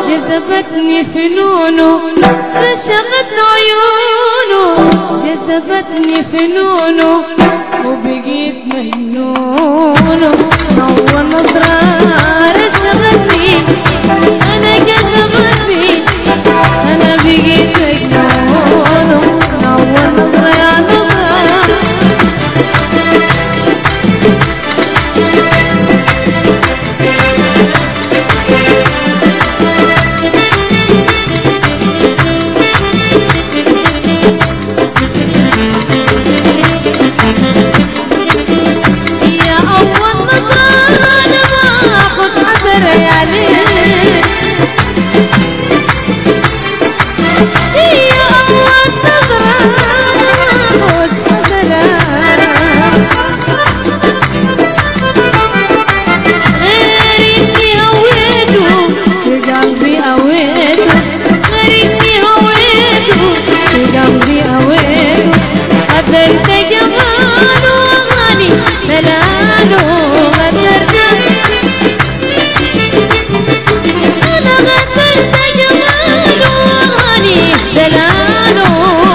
جذبتني فنونه رشقت عيونه جذبتني فنونه وبقيت مجنونه نور نظرة رشقتني أنا جذبتني أنا بقيت مجنونه نور نظرة يا نظرة يا أول نظرة أنا ما أخذ عشر يا ليل يا أول نظرة أخذ عشر غيري هويته في قلبي هويته غيري هويته في قلبي هويته قدرت جماله غني دلاله قدرت أنا قدرت جماله غني دلاله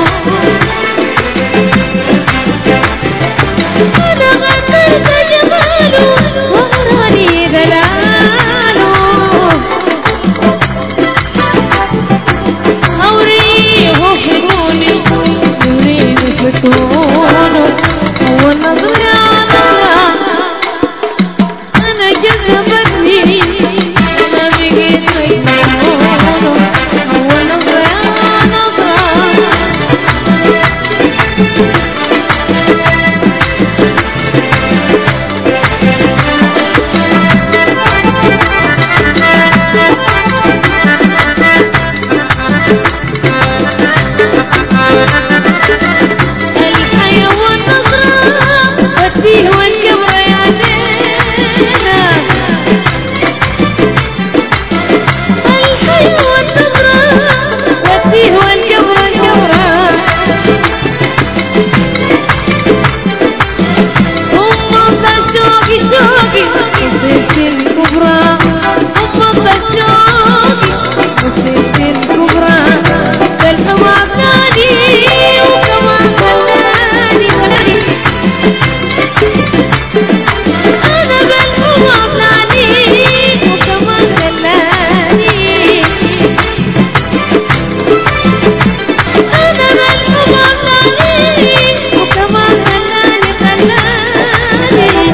أنا قدرت جماله وغراني دلاله أوريه حضوني يريد فتونه هو نظرة نظرة أنا جذبتني أنا بقيت مجنونه هو نظرة نظرة الحياة والنظرة والتيه والكبر يا زينة الحياة والنظرة والتيه والكبر الكبرى هم شوقي شوقي وسيرت الكبرى هم شوقي وسيرت الكبرى بالحمام نادي وكمان خلاني خلاني أنا بالحمام نادي وكمان خلاني أنا بالحمام نادي وكمان خلاني خلاني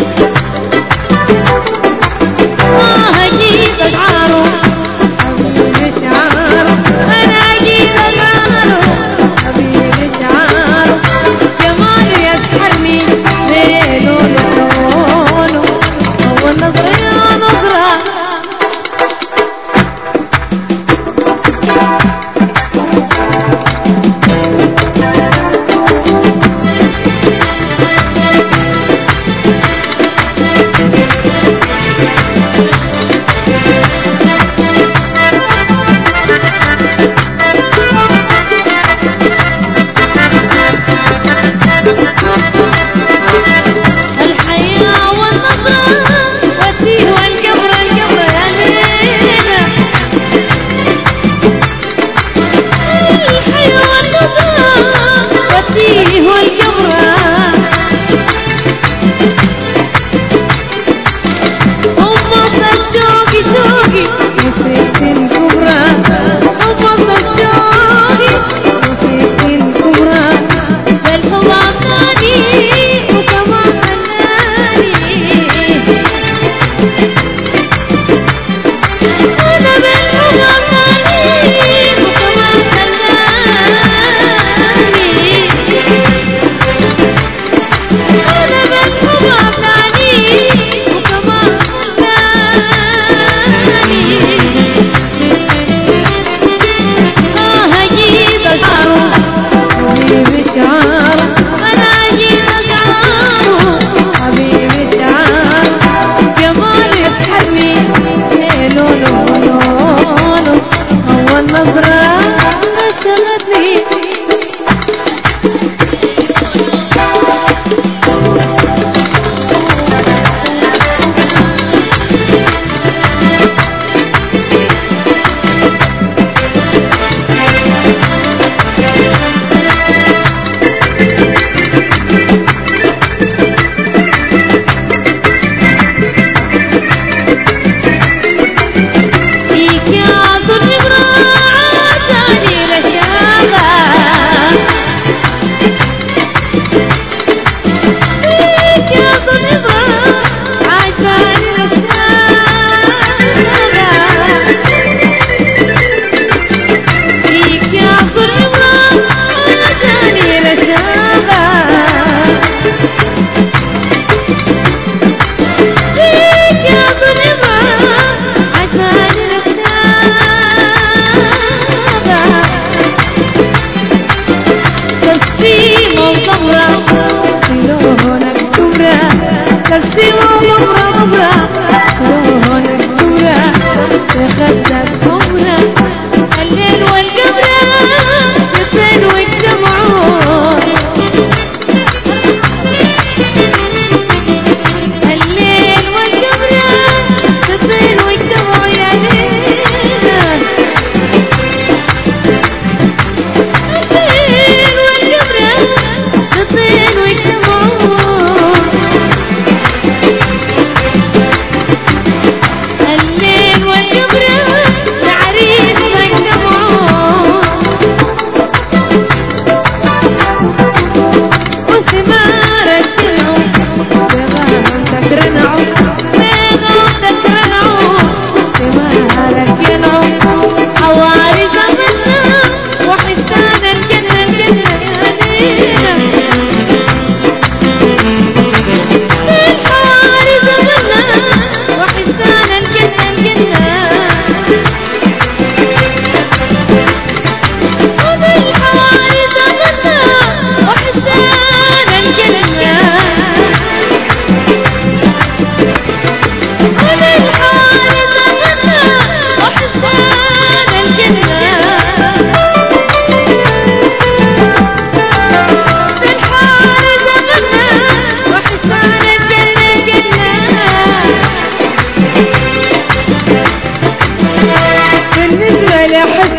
ما هجيب أشعاره حبيبي شعاره أنا أجيب أشعاره حبيبي شعاره جماله يسحرني ليله لونه أول نظرة يا نظرة الحياة والنظرة والتيه والقبر القبر يا ليلى الحياة والنظرة والتيه والقبر أمك الشوقي شوقي نسيت الكبرى أمك الشوقي نسيت الكبرى بالحمام نادي وكمان خلاني أنا بالحمام نادي وكمان خلاني أنا بالحمام نادي وكمان خلاني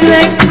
مثلك